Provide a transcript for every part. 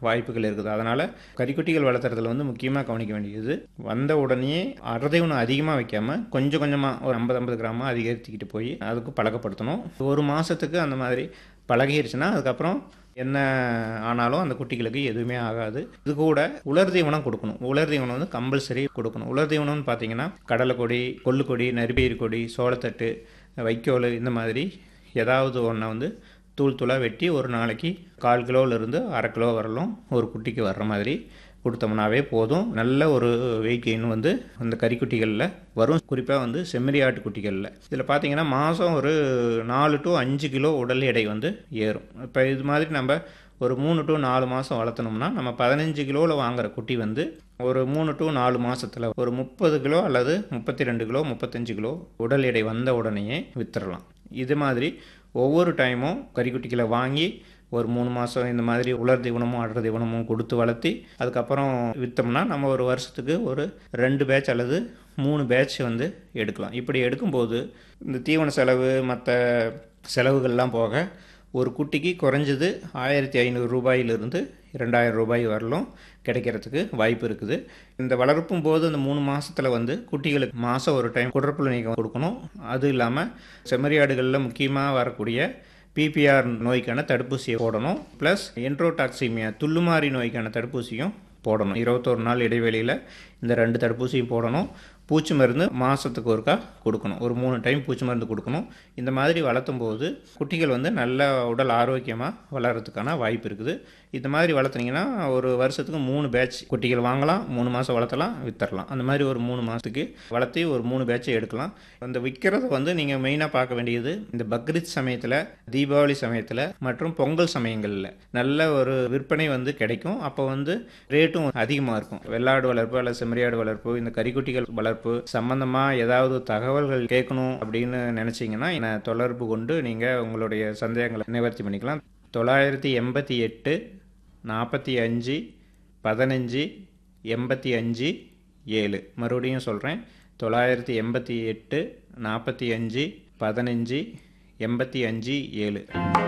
வாய்ப்புகள் இருக்குது அதனால் கறிக்குட்டிகள் வளர்த்துறதுல வந்து முக்கியமாக கவனிக்க வேண்டியது வந்த உடனே அறதைவனம் அதிகமாக வைக்காமல் கொஞ்சம் கொஞ்சமாக ஒரு ஐம்பது ஐம்பது கிராமாக அதிகரித்துக்கிட்டு போய் அதுக்கு பழக்கப்படுத்தணும் ஒரு மாதத்துக்கு அந்த மாதிரி பழகிருச்சுன்னா அதுக்கப்புறம் என்ன ஆனாலும் அந்த குட்டிகளுக்கு எதுவுமே ஆகாது இது கூட உலர் தீவனம் கொடுக்கணும் உலர் தீவனம் வந்து கம்பல்சரி கொடுக்கணும் உலர் தீவனம்னு பார்த்தீங்கன்னா கடலைக்கொடி கொள்ளுக்கொடி நரிபயிர் கொடி சோளத்தட்டு வைக்கோல் இந்த மாதிரி ஏதாவது ஒன்றை வந்து தூள் தூளாக வெட்டி ஒரு நாளைக்கு கால் கிலோவிலேருந்து அரை கிலோ வரலும் ஒரு குட்டிக்கு வர்ற மாதிரி கொடுத்தோம்னாவே போதும் நல்ல ஒரு வெயிட் கெயின் வந்து அந்த கறிக்குட்டிகளில் வரும் குறிப்பாக வந்து செம்மறி ஆட்டு குட்டிகளில் இதில் பார்த்தீங்கன்னா மாதம் ஒரு நாலு டு அஞ்சு கிலோ உடல் எடை வந்து ஏறும் இப்போ இது மாதிரி நம்ம ஒரு மூணு டு நாலு மாதம் வளர்த்தணும்னா நம்ம பதினஞ்சு கிலோவில் வாங்குற குட்டி வந்து ஒரு மூணு டு நாலு மாதத்தில் ஒரு முப்பது கிலோ அல்லது முப்பத்தி ரெண்டு கிலோ முப்பத்தஞ்சு கிலோ உடல் எடை வந்த உடனேயே வித்துடலாம் இது மாதிரி ஒவ்வொரு டைமும் கறிக்குட்டிகளை வாங்கி ஒரு மூணு மாதம் இந்த மாதிரி உலர் தீவனமும் அடர் தீவனமும் கொடுத்து வளர்த்தி அதுக்கப்புறம் விற்றோம்னா நம்ம ஒரு வருஷத்துக்கு ஒரு ரெண்டு பேட்ச் அல்லது மூணு பேட்ச் வந்து எடுக்கலாம் இப்படி எடுக்கும்போது இந்த தீவன செலவு மற்ற செலவுகள்லாம் போக ஒரு குட்டிக்கு குறைஞ்சது ஆயிரத்தி ஐநூறு ரூபாயிலிருந்து ரெண்டாயிரம் ரூபாய் வரலும் கிடைக்கிறதுக்கு வாய்ப்பு இருக்குது இந்த வளர்ப்பும் போது இந்த மூணு மாதத்தில் வந்து குட்டிகளுக்கு மாதம் ஒரு டைம் குடற்புழு நீக்கம் கொடுக்கணும் அது இல்லாமல் செம்மறியாடுகளில் முக்கியமாக வரக்கூடிய பிபிஆர் நோய்க்கான தடுப்பூசியை போடணும் ப்ளஸ் என்ட்ரோடாக்சிமியா துள்ளுமாறி நோய்க்கான தடுப்பூசியும் போடணும் இருபத்தொரு நாள் இடைவெளியில் இந்த ரெண்டு தடுப்பூசியும் போடணும் பூச்சி மருந்து மாதத்துக்கு ஒருக்கா கொடுக்கணும் ஒரு மூணு டைம் பூச்சி மருந்து கொடுக்கணும் இந்த மாதிரி வளர்த்தும் போது குட்டிகள் வந்து நல்ல உடல் ஆரோக்கியமாக வளர்கிறதுக்கான வாய்ப்பு இருக்குது இந்த மாதிரி வளர்த்துனீங்கன்னா ஒரு வருஷத்துக்கு மூணு பேட்ச் குட்டிகள் வாங்கலாம் மூணு மாதம் வளர்த்தலாம் வித்தரலாம் அந்த மாதிரி ஒரு மூணு மாதத்துக்கு வளர்த்தி ஒரு மூணு பேட்சை எடுக்கலாம் அந்த விற்கிறத வந்து நீங்கள் மெயினாக பார்க்க வேண்டியது இந்த பக்ரீத் சமயத்தில் தீபாவளி சமயத்தில் மற்றும் பொங்கல் சமயங்களில் நல்ல ஒரு விற்பனை வந்து கிடைக்கும் அப்போ வந்து ரேட்டும் அதிகமாக இருக்கும் வெள்ளாடு வளர்ப்பு அல்லது செம்மறியாடு வளர்ப்பு இந்த கறிக்குட்டிகள் வளர்ப்பு சம்பந்தமாக ஏதாவது தகவல்கள் கேட்கணும் அப்படின்னு நினச்சிங்கன்னா என்னை தொடர்பு கொண்டு நீங்கள் உங்களுடைய சந்தேகங்களை நிவர்த்தி பண்ணிக்கலாம் தொள்ளாயிரத்தி எண்பத்தி எட்டு நாற்பத்தி அஞ்சு பதினஞ்சு எண்பத்தி அஞ்சு ஏழு மறுபடியும் சொல்கிறேன் தொள்ளாயிரத்தி எண்பத்தி எட்டு நாற்பத்தி அஞ்சு பதினஞ்சு எண்பத்தி அஞ்சு ஏழு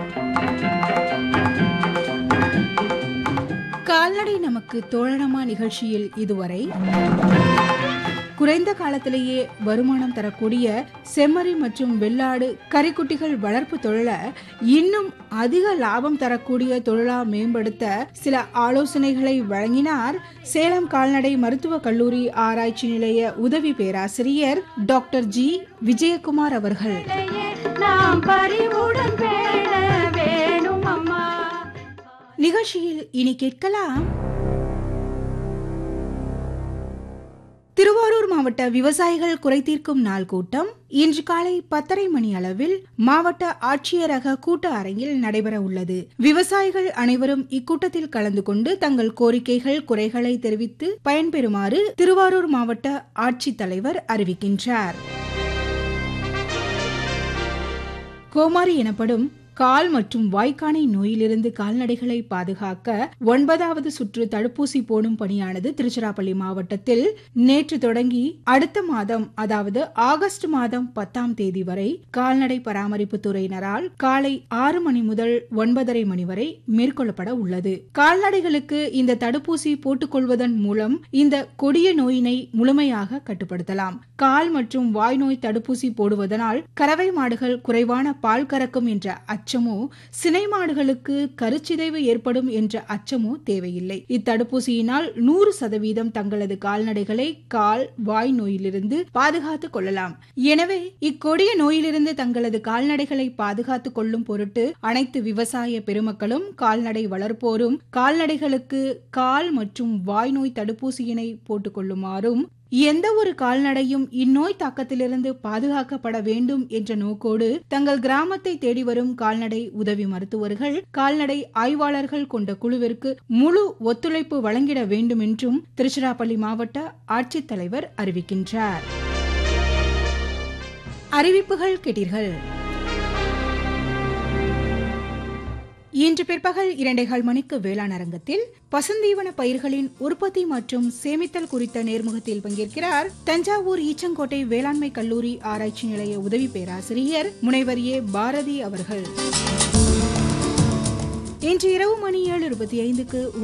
கால்நடை நமக்கு தோழனமா நிகழ்ச்சியில் இதுவரை குறைந்த காலத்திலேயே வருமானம் தரக்கூடிய செம்மறி மற்றும் வெள்ளாடு கறிக்குட்டிகள் வளர்ப்பு தொழிலை இன்னும் அதிக லாபம் தரக்கூடிய தொழிலா மேம்படுத்த சில ஆலோசனைகளை வழங்கினார் சேலம் கால்நடை மருத்துவக் கல்லூரி ஆராய்ச்சி நிலைய உதவி பேராசிரியர் டாக்டர் ஜி விஜயகுமார் அவர்கள் நாம் பறிவுடன் பேண வேணும் அம்மா நிகழ்ச்சியில் இனி கேட்கலாம் திருவாரூர் மாவட்ட விவசாயிகள் குறைதீர்க்கும் நாள் கூட்டம் இன்று காலை பத்தரை மணி அளவில் மாவட்ட ஆட்சியரக கூட்ட அரங்கில் நடைபெற உள்ளது விவசாயிகள் அனைவரும் இக்கூட்டத்தில் கலந்து கொண்டு தங்கள் கோரிக்கைகள் குறைகளை தெரிவித்து பயன்பெறுமாறு திருவாரூர் மாவட்ட ஆட்சித்தலைவர் அறிவிக்கின்றார் கோமாரி எனப்படும் கால் மற்றும் வாய்க்கானை நோயிலிருந்து கால்நடைகளை பாதுகாக்க ஒன்பதாவது சுற்று தடுப்பூசி போடும் பணியானது திருச்சிராப்பள்ளி மாவட்டத்தில் நேற்று தொடங்கி அடுத்த மாதம் அதாவது ஆகஸ்ட் மாதம் பத்தாம் தேதி வரை கால்நடை பராமரிப்பு துறையினரால் காலை ஆறு மணி முதல் ஒன்பதரை மணி வரை மேற்கொள்ளப்பட உள்ளது கால்நடைகளுக்கு இந்த தடுப்பூசி போட்டுக்கொள்வதன் மூலம் இந்த கொடிய நோயினை முழுமையாக கட்டுப்படுத்தலாம் கால் மற்றும் வாய் நோய் தடுப்பூசி போடுவதனால் கறவை மாடுகள் குறைவான பால் கறக்கும் என்ற அச்சமோ சினை மாடுகளுக்கு கருச்சிதைவு ஏற்படும் என்ற அச்சமோ தேவையில்லை இத்தடுப்பூசியினால் நூறு சதவீதம் தங்களது கால்நடைகளை கால் வாய் நோயிலிருந்து பாதுகாத்துக் கொள்ளலாம் எனவே இக்கொடிய நோயிலிருந்து தங்களது கால்நடைகளை பாதுகாத்துக் கொள்ளும் பொருட்டு அனைத்து விவசாய பெருமக்களும் கால்நடை வளர்ப்போரும் கால்நடைகளுக்கு கால் மற்றும் வாய் நோய் தடுப்பூசியினை போட்டுக் கொள்ளுமாறும் எந்த ஒரு கால்நடையும் இந்நோய் தாக்கத்திலிருந்து பாதுகாக்கப்பட வேண்டும் என்ற நோக்கோடு தங்கள் கிராமத்தை தேடி வரும் கால்நடை உதவி மருத்துவர்கள் கால்நடை ஆய்வாளர்கள் கொண்ட குழுவிற்கு முழு ஒத்துழைப்பு வழங்கிட வேண்டும் என்றும் திருச்சிராப்பள்ளி மாவட்ட ஆட்சித்தலைவர் அறிவிக்கின்றார் அறிவிப்புகள் கேட்டீர்கள் இன்று பிற்பகல் இரண்டேகால் மணிக்கு வேளாண் அரங்கத்தில் பசுந்தீவன பயிர்களின் உற்பத்தி மற்றும் சேமித்தல் குறித்த நேர்முகத்தில் பங்கேற்கிறார் தஞ்சாவூர் ஈச்சங்கோட்டை வேளாண்மை கல்லூரி ஆராய்ச்சி நிலைய உதவி பேராசிரியர் முனைவர் ஏ பாரதி அவர்கள் இன்று இரவு மணி ஏழு இருபத்தி ஐந்துக்கு